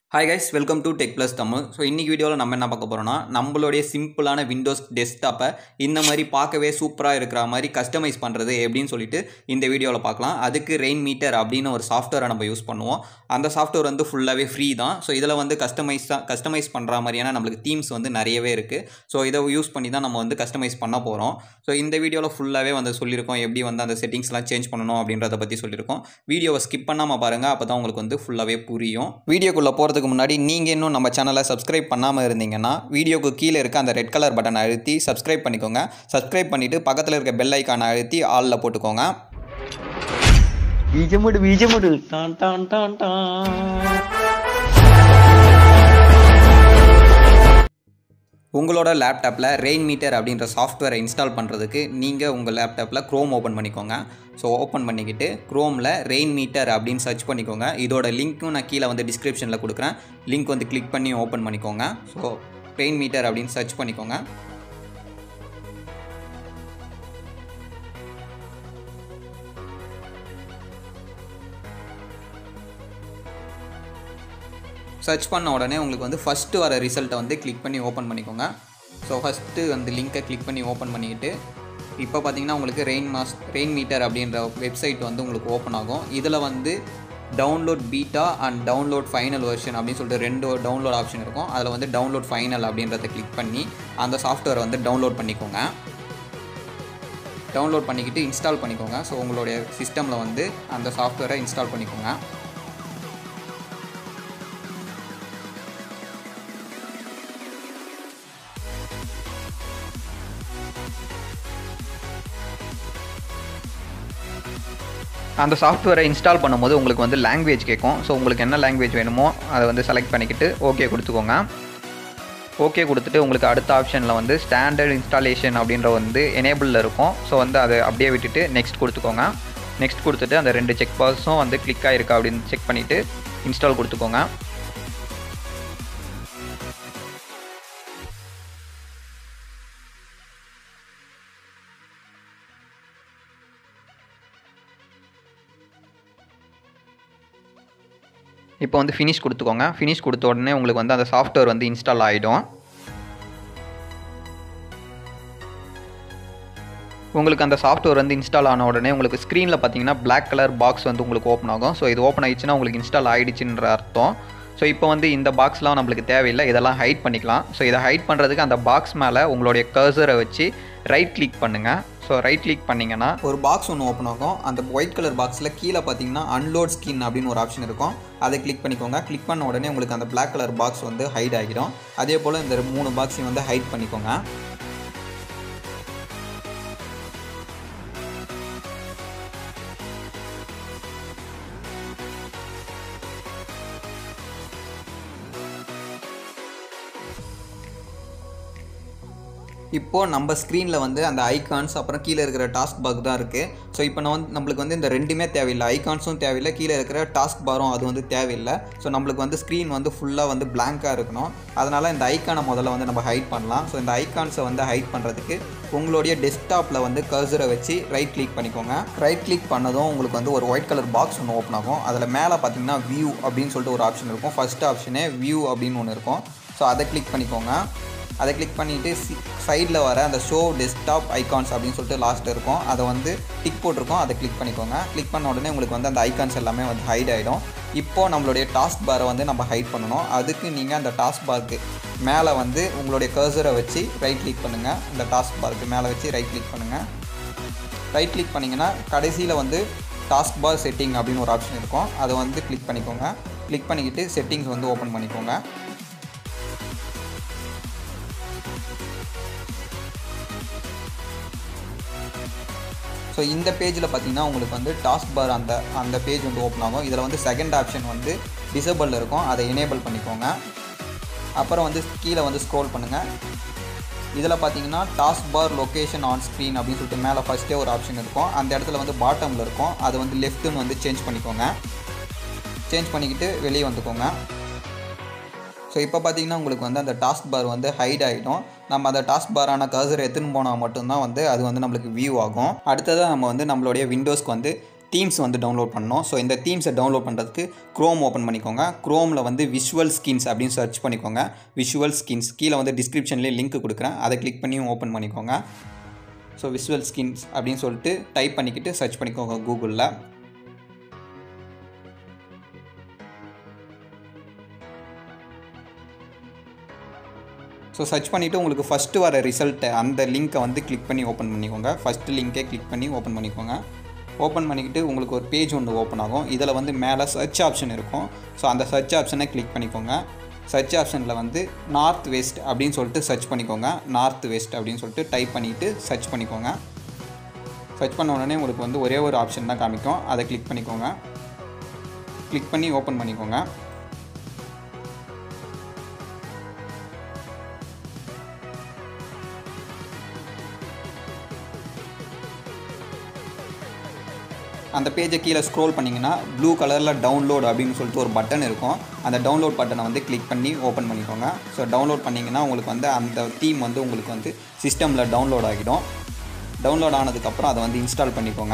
hi guys welcome to tech plus Tamil so இன்றைக்கி வீடியோவில் நம்ம என்ன பார்க்க போகிறோம்னா நம்மளுடைய சிம்பிளான விண்டோஸ் டெஸ்க்டாப்பை இந்த மாதிரி பார்க்கவே சூப்பராக இருக்கிற மாதிரி கஸ்டமைஸ் பண்ணுறது எப்படின்னு சொல்லிட்டு இந்த வீடியோவில் பார்க்கலாம் அதுக்கு ரெயின் மீட்டர் அப்படின்னு ஒரு சாஃப்ட்வேரை நம்ம யூஸ் பண்ணுவோம் அந்த சாஃப்ட்வேர் வந்து ஃபுல்லாகவே ஃப்ரீ தான் ஸோ இதில் வந்து கஸ்டமைஸ் தான் கஸ்டமைஸ் பண்ணுற மாதிரியான நம்மளுக்கு தீம்ஸ் வந்து நிறையவே இருக்குது ஸோ இதை யூஸ் பண்ணி தான் நம்ம வந்து கஸ்டமைஸ் பண்ண போகிறோம் ஸோ இந்த வீடியோவில் ஃபுல்லாகவே வந்து சொல்லியிருக்கோம் எப்படி வந்து அந்த செட்டிங்ஸ்லாம் சேஞ்ச் பண்ணணும் அப்படின்றத பற்றி சொல்லியிருக்கோம் வீடியோவை ஸ்கிப் பண்ணாமல் பாருங்கள் அப்போ தான் உங்களுக்கு வந்து ஃபுல்லாகவே புரியும் வீடியோக்குள்ளே போகிறதுக்கு முன்னாடி நீங்கள் இன்னும் நம்ம சேனலை சப்ஸ்கிரைப் பண்ணாமல் இருந்தீங்கன்னா வீடியோக்கு கீழே இருக்க அந்த ரெட் கலர் பட்டனை அழுத்தி சப்ஸ்கிரைப் பண்ணிக்கோங்க சப்ஸ்கிரைப் பண்ணிவிட்டு பக்கத்தில் இருக்க பெல் ஐக்கானை அழுத்தி ஆலில் போட்டுக்கோங்க ബീജമുട് ബീജമുട് ടാൻ ടാൻ ടാൻ ടാൻ உங்களோட லேப்டாப்பில் ரெயின் மீட்டர் அப்படின்ற சாஃப்ட்வேரை இன்ஸ்டால் பண்ணுறதுக்கு நீங்கள் உங்கள் லேப்டாப்பில் க்ரோம் ஓப்பன் பண்ணிக்கோங்க ஸோ ஓப்பன் பண்ணிக்கிட்டு க்ரோமில் ரெயின் மீட்டர் அப்படின்னு சர்ச் பண்ணிக்கோங்க இதோட லிங்க்கும் நான் கீழே வந்து டிஸ்கிரிப்ஷனில் கொடுக்குறேன் லிங்க் வந்து கிளிக் பண்ணி ஓப்பன் பண்ணிக்கோங்க ஸோ ரெயின் மீட்டர் அப்படின்னு சர்ச் பண்ணிக்கோங்க சர்ச் பண்ண உடனே உங்களுக்கு வந்து ஃபஸ்ட்டு வர ரிசல்ட்டை வந்து கிளிக் பண்ணி ஓப்பன் பண்ணிக்கோங்க ஸோ ஃபஸ்ட்டு அந்த லிங்க்கை கிளிக் பண்ணி ஓப்பன் பண்ணிக்கிட்டு இப்போ பார்த்தீங்கன்னா உங்களுக்கு ரெயின் மாஸ் ரெயின் மீட்டர் அப்படின்ற வெப்சைட் வந்து உங்களுக்கு ஓப்பன் ஆகும் இதில் வந்து download beta and download final version அப்படின்னு சொல்லிட்டு ரெண்டு டவுன்லோட் ஆப்ஷன் இருக்கும் அதில் வந்து டவுன்லோட் ஃபைனல் அப்படின்றத கிளிக் பண்ணி அந்த சாஃப்ட்வேரை வந்து டவுன்லோட் பண்ணிக்கோங்க டவுன்லோட் பண்ணிக்கிட்டு இன்ஸ்டால் பண்ணிக்கோங்க ஸோ உங்களுடைய சிஸ்டமில் வந்து அந்த சாஃப்ட்வேரை இன்ஸ்டால் பண்ணிக்கோங்க அந்த சாஃப்ட்வேரை இன்ஸ்டால் பண்ணும்போது உங்களுக்கு வந்து லாங்குவேஜ் கேட்கும் ஸோ உங்களுக்கு என்ன லாங்குவேஜ் வேணுமோ அதை வந்து செலக்ட் பண்ணிக்கிட்டு ஓகே கொடுத்துக்கோங்க ஓகே கொடுத்துட்டு உங்களுக்கு அடுத்த ஆப்ஷனில் வந்து ஸ்டாண்டர்ட் இன்ஸ்டாலேஷன் அப்படின்ற வந்து எனேபிளில் இருக்கும் ஸோ வந்து அதை அப்படியே விட்டுட்டு நெக்ஸ்ட் கொடுத்துக்கோங்க நெக்ஸ்ட் கொடுத்துட்டு அந்த ரெண்டு செக் பாக்ஸும் வந்து கிளிக் ஆகிருக்கா அப்படின்னு செக் பண்ணிவிட்டு இன்ஸ்டால் கொடுத்துக்கோங்க இப்போ வந்து ஃபினிஷ் கொடுத்துக்கோங்க ஃபினிஷ் கொடுத்த உடனே உங்களுக்கு வந்து அந்த சாஃப்ட்வேர் வந்து இன்ஸ்டால் ஆகிடும் உங்களுக்கு அந்த சாஃப்ட்வேர் வந்து இன்ஸ்டால் ஆன உடனே உங்களுக்கு ஸ்க்ரீனில் பார்த்தீங்கன்னா Black கலர் பாக்ஸ் வந்து உங்களுக்கு ஓப்பன் ஆகும் ஸோ இது ஓப்பன் ஆயிடுச்சுன்னா உங்களுக்கு இன்ஸ்டால் ஆகிடுச்சுன்ற அர்த்தம் ஸோ இப்போ வந்து இந்த பாக்ஸ்லாம் நம்மளுக்கு தேவையில்லை இதெல்லாம் ஹைட் பண்ணிக்கலாம் ஸோ இதை ஹைட் பண்ணுறதுக்கு அந்த பாக்ஸ் மேலே உங்களுடைய கர்சரை வச்சு ரைட் கிளிக் பண்ணுங்கள் ஸோ ரைட் கிளிக் பண்ணிங்கன்னா ஒரு பாக்ஸ் ஒன்று ஓப்பன் ஆகும் அந்த ஒயிட் கலர் பாக்ஸில் கீழே பார்த்தீங்கன்னா அன்லோட் ஸ்கின் அப்படின்னு ஒரு ஆப்ஷன் இருக்கும் அதை கிளிக் பண்ணிக்கோங்க கிளிக் பண்ண உடனே உங்களுக்கு அந்த Black கலர் பாக்ஸ் வந்து ஹைட் ஆகிடும் அதே போல் இந்த மூணு பாக்ஸையும் வந்து ஹைட் பண்ணிக்கோங்க இப்போது நம்ம ஸ்க்ரீனில் வந்து அந்த ஐகான்ஸ் அப்புறம் கீழே இருக்கிற டாஸ்க் பாக் தான் இருக்குது ஸோ இப்போ நான் வந்து நம்மளுக்கு வந்து இந்த ரெண்டுமே தேவையில்லை ஐகான்ஸும் தேவையில்லை கீழே இருக்கிற டாஸ்க் பாரும் அது வந்து தேவையில்லை ஸோ நம்மளுக்கு வந்து ஸ்க்ரீன் வந்து ஃபுல்லாக வந்து பிளாங்காக இருக்கணும் அதனால் இந்த ஐக்கானை முதல்ல வந்து நம்ம ஹைட் பண்ணலாம் ஸோ இந்த ஐகான்ஸை வந்து ஹைட் பண்ணுறதுக்கு உங்களுடைய டெஸ்க்டாப்பில் வந்து கர்சரை வச்சு ரைட் கிளிக் பண்ணிக்கோங்க ரைட் கிளிக் பண்ணதும் உங்களுக்கு வந்து ஒரு ஒயிட் கலர் பாக்ஸ் ஒன்று ஓப்பன் ஆகும் அதில் மேலே பார்த்தீங்கன்னா வியூ அப்படின்னு சொல்லிட்டு ஒரு ஆப்ஷன் இருக்கும் ஃபஸ்ட் ஆப்ஷனே வியூ அப்படின்னு ஒன்று இருக்கும் ஸோ அதை கிளிக் பண்ணிக்கோங்க அதை கிளிக் பண்ணிவிட்டு சைடில் வர அந்த ஷோ டெஸ்க்டாப் ஐகான்ஸ் அப்படின்னு சொல்லிட்டு லாஸ்ட் இருக்கும் அதை வந்து டிக் போட்டிருக்கோம் அதை கிளிக் பண்ணிக்கோங்க கிளிக் பண்ண உடனே உங்களுக்கு வந்து அந்த ஐகான்ஸ் எல்லாமே வந்து ஹைட் ஆகிடும் இப்போது நம்மளுடைய டாஸ்க் பாரை வந்து நம்ம ஹைட் பண்ணணும் அதுக்கு நீங்கள் அந்த டாஸ்க் பார்க்கு மேலே வந்து உங்களுடைய கர்சரை வச்சு ரைட் கிளிக் பண்ணுங்கள் இந்த டாஸ்க் பார்க்கு மேலே வச்சு ரைட் கிளிக் பண்ணுங்கள் ரைட் கிளிக் பண்ணிங்கன்னா கடைசியில் வந்து டாஸ்க் பார் செட்டிங் அப்படின்னு ஒரு ஆப்ஷன் இருக்கும் அதை வந்து கிளிக் பண்ணிக்கோங்க கிளிக் பண்ணிக்கிட்டு செட்டிங்ஸ் வந்து ஓப்பன் பண்ணிக்கோங்க ஸோ இந்த பேஜில் பார்த்தீங்கன்னா உங்களுக்கு வந்து டாஸ்க் பார் அந்த அந்த பேஜ் வந்து ஓப்பன் ஆகும் இதில் வந்து செகண்ட் ஆப்ஷன் வந்து டிசபிள் இருக்கும் அதை எனேபிள் பண்ணிக்கோங்க அப்புறம் வந்து கீழே வந்து ஸ்க்ரோல் பண்ணுங்கள் இதில் பார்த்தீங்கன்னா task bar location on screen அப்படின்னு சொல்லிட்டு மேலே ஃபஸ்ட்டே ஒரு ஆப்ஷன் இருக்கும் அந்த இடத்துல வந்து பாட்டமில் இருக்கும் அது வந்து லெஃப்ட்டுன்னு வந்து சேஞ்ச் பண்ணிக்கோங்க சேஞ்ச் பண்ணிக்கிட்டு வெளியே வந்துக்கோங்க ஸோ இப்போ பார்த்தீங்கன்னா உங்களுக்கு வந்து அந்த டாஸ்க் பார் வந்து ஹைட் ஆகிடும் நம்ம அந்த டாஸ்க் பாரான கர்சர் எடுத்துன்னு போனால் மட்டும்தான் வந்து அது வந்து நம்மளுக்கு வியூ ஆகும் அடுத்ததாக நம்ம வந்து நம்மளுடைய விண்டோஸ்க்கு வந்து தீம்ஸ் வந்து டவுன்லோட் பண்ணணும் ஸோ இந்த தீம்ஸை டவுன்லோட் பண்ணுறதுக்கு க்ரோம் ஓப்பன் பண்ணிக்கோங்க க்ரோமில் வந்து விஷுவல் ஸ்கின்ஸ் அப்படின்னு சர்ச் பண்ணிக்கோங்க விஷுவல் ஸ்கின்ஸ் கீழே வந்து டிஸ்கிரிப்ஷன்லேயே லிங்க் கொடுக்குறேன் அதை கிளிக் பண்ணி ஓப்பன் பண்ணிக்கோங்க ஸோ விஷுவல் ஸ்கின்ஸ் அப்படின்னு சொல்லிட்டு டைப் பண்ணிக்கிட்டு சர்ச் பண்ணிக்கோங்க கூகுளில் ஸோ சர்ச் பண்ணிவிட்டு உங்களுக்கு ஃபஸ்ட்டு வர ரிசல்ட்டை அந்த லிங்க்கை வந்து கிளிக் பண்ணி ஓப்பன் பண்ணிக்கோங்க ஃபஸ்ட்டு லிங்க்கே கிளிக் பண்ணி ஓப்பன் பண்ணிக்கோங்க ஓப்பன் பண்ணிக்கிட்டு உங்களுக்கு ஒரு பேஜ் ஒன்று ஓப்பன் ஆகும் இதில் வந்து மேலே சர்ச் ஆப்ஷன் இருக்கும் ஸோ அந்த சர்ச் ஆப்ஷனை கிளிக் பண்ணிக்கோங்க சர்ச் ஆப்ஷனில் வந்து நார்த் வெஸ்ட் அப்படின்னு சொல்லிட்டு சர்ச் பண்ணிக்கோங்க நார்த் வெஸ்ட் அப்படின்னு சொல்லிட்டு டைப் பண்ணிவிட்டு சர்ச் பண்ணிக்கோங்க சர்ச் பண்ண உடனே உங்களுக்கு வந்து ஒரே ஒரு ஆப்ஷன் தான் காமிக்கும் அதை கிளிக் பண்ணிக்கோங்க கிளிக் பண்ணி ஓப்பன் பண்ணிக்கோங்க அந்த பேஜை கீழே ஸ்க்ரோல் பண்ணிங்கன்னா ப்ளூ கலரில் டவுன்லோட் அப்படின்னு சொல்லிட்டு ஒரு பட்டன் இருக்கும் அந்த டவுன்லோட் பட்டனை வந்து கிளிக் பண்ணி ஓப்பன் பண்ணிக்கோங்க ஸோ டவுன்லோட் பண்ணிங்கன்னா உங்களுக்கு வந்து அந்த தீம் வந்து உங்களுக்கு வந்து சிஸ்டமில் டவுன்லோட் ஆகிடும் டவுன்லோட் ஆனதுக்கப்புறம் அதை வந்து இன்ஸ்டால் பண்ணிக்கோங்க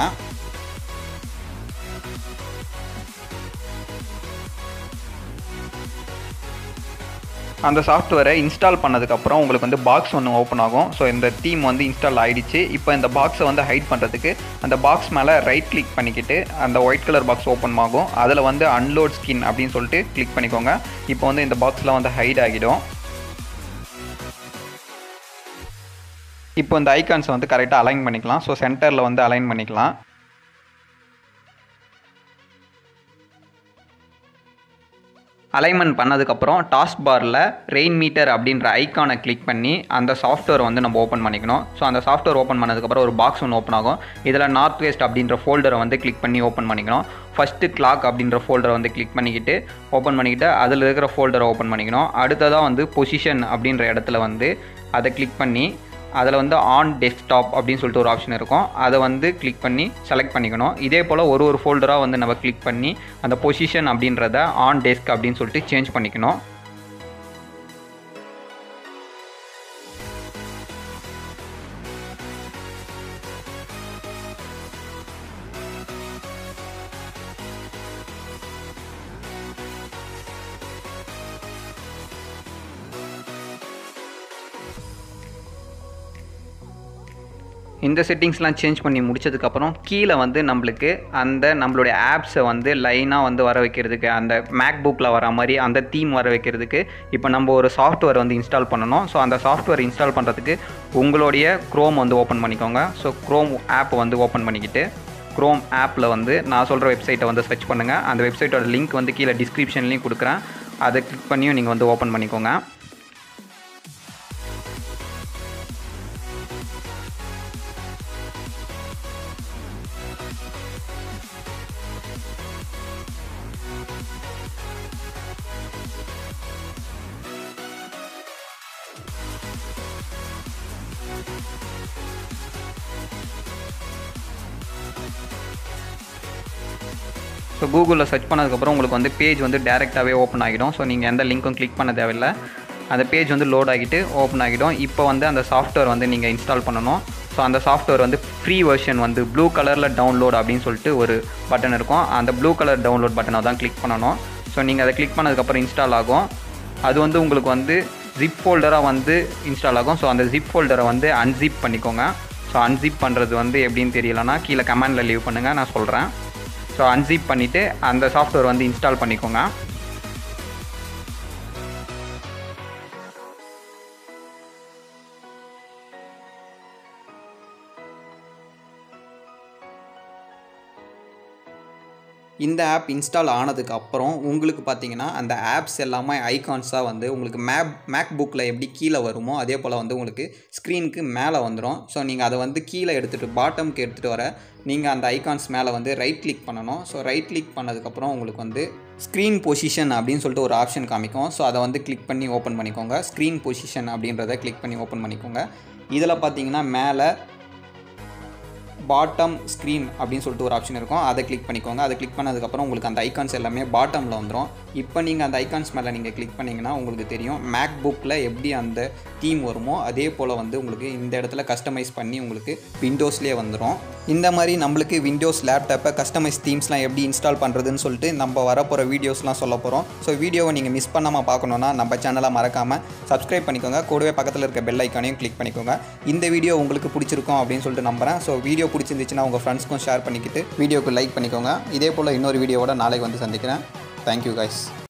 அந்த சாஃப்ட்வேரை இன்ஸ்டால் பண்ணதுக்கப்புறம் உங்களுக்கு வந்து பாக்ஸ் ஒன்று ஓப்பன் ஆகும் ஸோ இந்த தீம் வந்து இன்ஸ்டால் ஆகிடுச்சு இப்போ இந்த பாக்ஸை வந்து ஹைட் பண்ணுறதுக்கு அந்த பாக்ஸ் மேலே ரைட் கிளிக் பண்ணிக்கிட்டு அந்த ஒயிட் கலர் பாக்ஸ் ஓப்பன் ஆகும் அதில் வந்து அன்லோட் ஸ்கின் அப்படின்னு சொல்லிட்டு கிளிக் பண்ணிக்கோங்க இப்போ வந்து இந்த பாக்ஸில் வந்து ஹைட் ஆகிடும் இப்போ இந்த ஐகான்ஸை வந்து கரெக்டாக அலைன் பண்ணிக்கலாம் ஸோ சென்டரில் வந்து அலைன் பண்ணிக்கலாம் அலைன்மெண்ட் பண்ணதுக்கப்புறம் டாஸ்க் பாரில் ரெயின் மீட்டர் அப்படின்ற ஐக்கானை கிளிக் பண்ணி அந்த சாஃப்ட்வேர் வந்து நம்ம ஓப்பன் பண்ணிக்கணும் ஸோ அந்த சாஃப்ட்வேர் ஓப்பன் பண்ணதுக்கப்புறம் ஒரு பாக்ஸ் ஒன்று ஓப்பன் ஆகும் இதில் நார்த் வெஸ்ட் அப்படின்ற ஃபோல்டரை வந்து கிளிக் பண்ணி ஓப்பன் பண்ணிக்கணும் ஃபஸ்ட்டு கிளாக் அப்படின்ற ஃபோல்டரை வந்து கிளிக் பண்ணிக்கிட்டு ஓப்பன் பண்ணிக்கிட்டு அதில் இருக்கிற ஃபோல்டரை ஓப்பன் பண்ணிக்கணும் அடுத்ததாக வந்து பொசிஷன் அப்படின்ற இடத்துல வந்து அதை கிளிக் பண்ணி அதில் வந்து ஆன் டெஸ்க்டாப் அப்படின்னு சொல்லிட்டு ஒரு ஆப்ஷன் இருக்கும் அதை வந்து கிளிக் பண்ணி செலக்ட் பண்ணிக்கணும் இதே போல் ஒரு ஒரு ஃபோல்டராக வந்து நம்ம கிளிக் பண்ணி அந்த பொசிஷன் அப்படின்றத ஆன் டெஸ்க் அப்படின்னு சொல்லிட்டு சேஞ்ச் பண்ணிக்கணும் இந்த செட்டிங்ஸ்லாம் சேஞ்ச் பண்ணி முடிச்சதுக்கப்புறம் கீழே வந்து நம்மளுக்கு அந்த நம்மளுடைய ஆப்ஸை வந்து லைனாக வந்து வர வைக்கிறதுக்கு அந்த மேக் புக்கில் வர மாதிரி அந்த தீம் வர வைக்கிறதுக்கு இப்போ நம்ம ஒரு சாஃப்ட்வேர் வந்து இன்ஸ்டால் பண்ணணும் ஸோ அந்த சாஃப்ட்வேர் இன்ஸ்டால் பண்ணுறதுக்கு உங்களுடைய க்ரோம் வந்து ஓப்பன் பண்ணிக்கோங்க ஸோ க்ரோம் ஆப் வந்து ஓப்பன் பண்ணிக்கிட்டு க்ரோம் ஆப்பில் வந்து நான் சொல்கிற வெப்சைட்டை வந்து சர்ச் பண்ணுங்கள் அந்த வெப்சைட்டோட லிங்க் வந்து கீழே டிஸ்கிரிப்ஷன்லேயும் கொடுக்குறேன் அதை கிளிக் பண்ணியும் நீங்கள் வந்து ஓப்பன் பண்ணிக்கோங்க ஸோ கூகுளில் சர்ச் பண்ணதுக்கப்புறம் உங்களுக்கு வந்து பேஜ் வந்து டேரெக்டாகவே ஓப்பன் ஆகிடும் ஸோ நீங்கள் எந்த லிங்க்கும் கிளிக் பண்ண தேவையில்லை அந்த பேஜ் வந்து லோட் ஆகிட்டு ஓப்பன் ஆகிடும் இப்போ வந்து அந்த சாஃப்ட்வேர் வந்து நீங்கள் இன்ஸ்டால் பண்ணணும் ஸோ அந்த சாஃப்ட்வேர் வந்து ஃப்ரீ வெர்ஷன் வந்து ப்ளூ கலரில் டவுன்லோட் அப்படின்னு சொல்லிட்டு ஒரு பட்டன் இருக்கும் அந்த ப்ளூ கலர் டவுன்லோட் பட்டனை தான் கிளிக் பண்ணணும் ஸோ நீங்கள் அதை கிளிக் பண்ணதுக்கப்புறம் இன்ஸ்டால் ஆகும் அது வந்து உங்களுக்கு வந்து ஜிப் ஃபோல்டராக வந்து இன்ஸ்டால் ஆகும் ஸோ அந்த ஜிப் ஃபோல்டரை வந்து அன்சிப் பண்ணிக்கோங்க ஸோ அன்சிப் பண்ணுறது வந்து எப்படின்னு தெரியலனா கீழே கமெண்டில் லீவ் பண்ணுங்கள் நான் சொல்கிறேன் ஸோ அன்சிப் பண்ணிவிட்டு அந்த சாஃப்ட்வேர் வந்து இன்ஸ்டால் பண்ணிக்கோங்க இந்த ஆப் இன்ஸ்டால் ஆனதுக்கு அப்புறம் உங்களுக்கு பார்த்தீங்கன்னா அந்த ஆப்ஸ் எல்லாமே ஐகான்ஸாக வந்து உங்களுக்கு மேப் மேக் புக்கில் எப்படி கீழே வருமோ அதே போல் வந்து உங்களுக்கு ஸ்க்ரீனுக்கு மேலே வந்துடும் ஸோ நீங்கள் அதை வந்து கீழே எடுத்துகிட்டு பாட்டம்க்கு எடுத்துகிட்டு வர நீங்கள் அந்த ஐகான்ஸ் மேலே வந்து ரைட் கிளிக் பண்ணணும் ஸோ ரைட் கிளிக் பண்ணதுக்கப்புறம் உங்களுக்கு வந்து ஸ்க்ரீன் பொசிஷன் அப்படின்னு சொல்லிட்டு ஒரு ஆப்ஷன் காமிக்கும் ஸோ அதை வந்து கிளிக் பண்ணி ஓப்பன் பண்ணிக்கோங்க ஸ்க்ரீன் பொசிஷன் அப்படின்றத கிளிக் பண்ணி ஓப்பன் பண்ணிக்கோங்க இதில் பார்த்தீங்கன்னா மேலே பாட்டம் ஸ்க்ரீன் அப்படின்னு சொல்லிட்டு ஒரு ஆப்ஷன் இருக்கும் அதை கிளிக் பண்ணிக்கோங்க அதை கிளிக் பண்ணதுக்கப்புறம் உங்களுக்கு அந்த ஐகான்ஸ் எல்லாமே பாட்டமில் வந்துடும் இப்போ நீங்கள் அந்த ஐகான்ஸ் மேலே நீங்கள் கிளிக் பண்ணிங்கன்னா உங்களுக்கு தெரியும் மேக் புக்கில் எப்படி அந்த தீம் வருமோ அதே போல் வந்து உங்களுக்கு இந்த இடத்துல கஸ்டமைஸ் பண்ணி உங்களுக்கு விண்டோஸ்லேயே வந்துடும் இந்த மாதிரி நம்மளுக்கு விண்டோஸ் லேப்டாப்பை கஸ்டமைஸ் தீம்ஸ்லாம் எப்படி இன்ஸ்டால் பண்ணுறதுன்னு சொல்லிட்டு நம்ம வரப்போகிற வீடியோஸ்லாம் சொல்ல போகிறோம் ஸோ வீடியோவை நீங்கள் மிஸ் பண்ணாமல் பார்க்கணுன்னா நம்ம சேனலை மறக்காமல் சப்ஸ்கிரைப் பண்ணிக்கோங்க கூடவே பக்கத்தில் இருக்க பெல் ஐக்கானையும் கிளிக் பண்ணிக்கோங்க இந்த வீடியோ உங்களுக்கு பிடிச்சிருக்கும் அப்படின்னு சொல்லிட்டு நம்புறேன் ஸோ வீடியோ பிடிச்சிருந்துச்சுன்னா உங்கள் ஃப்ரெண்ட்ஸ்க்கும் ஷேர் பண்ணிக்கிட்டு வீடியோக்கு லைக் பண்ணிக்கோங்க இதே போல் இன்னொரு வீடியோவோட நாளைக்கு வந்து சந்திக்கிறேன் தேங்க்யூ கைஸ்